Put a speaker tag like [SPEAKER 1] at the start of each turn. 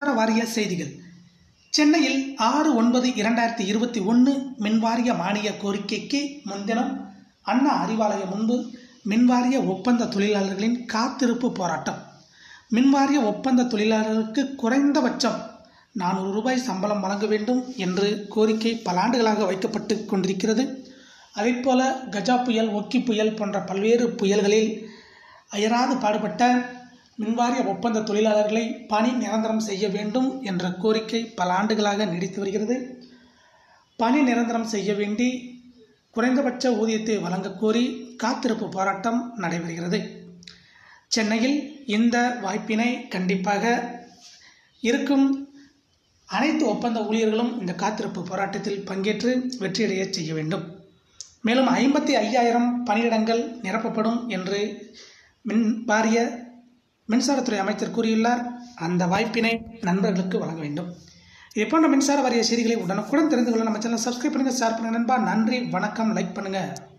[SPEAKER 1] வாரிய செய்திகள் சென்னையில் ஆறு ஒன்பது இரண்டாயிரத்தி இருபத்தி ஒன்று மின்வாரிய மானிய கோரிக்கைக்கு முன்தினம் அண்ணா அறிவாலயம் முன்பு மின்வாரிய ஒப்பந்த தொழிலாளர்களின் காத்திருப்பு போராட்டம் மின்வாரிய ஒப்பந்த தொழிலாளர்களுக்கு குறைந்தபட்சம் நானூறு ரூபாய் சம்பளம் வழங்க வேண்டும் என்று கோரிக்கை பல ஆண்டுகளாக வைக்கப்பட்டு கொண்டிருக்கிறது அதைப்போல கஜா புயல் ஒக்கி புயல் போன்ற பல்வேறு புயல்களில் அயராது பாடுபட்ட மின்வாரிய ஒப்பந்த தொழிலாளர்களை பணி நிரந்தரம் செய்ய வேண்டும் என்ற கோரிக்கை பல ஆண்டுகளாக நீடித்து வருகிறது பணி நிரந்தரம் செய்ய வேண்டி குறைந்தபட்ச ஊதியத்தை வழங்கக் கோரி காத்திருப்பு போராட்டம் நடைபெறுகிறது சென்னையில் இந்த வாய்ப்பினை கண்டிப்பாக இருக்கும் அனைத்து ஒப்பந்த ஊழியர்களும் இந்த காத்திருப்பு போராட்டத்தில் பங்கேற்று வெற்றியடைய செய்ய வேண்டும் மேலும் ஐம்பத்தி ஐயாயிரம் பணியிடங்கள் நிரப்பப்படும் என்று மின் வாரிய மின்சாரத்துறை அமைச்சர் கூறியுள்ளார் அந்த வாய்ப்பினை நண்பர்களுக்கு வழங்க வேண்டும் இது போன்ற மின்சார வாரிய செய்திகளை உடனுக்குடன் தெரிந்து கொள்ள நம்ம சேனல் சப்ஸ்கிரைப் பண்ணுங்கள் ஷேர் பண்ணுங்கள் நண்பா நன்றி வணக்கம் லைக் பண்ணுங்கள்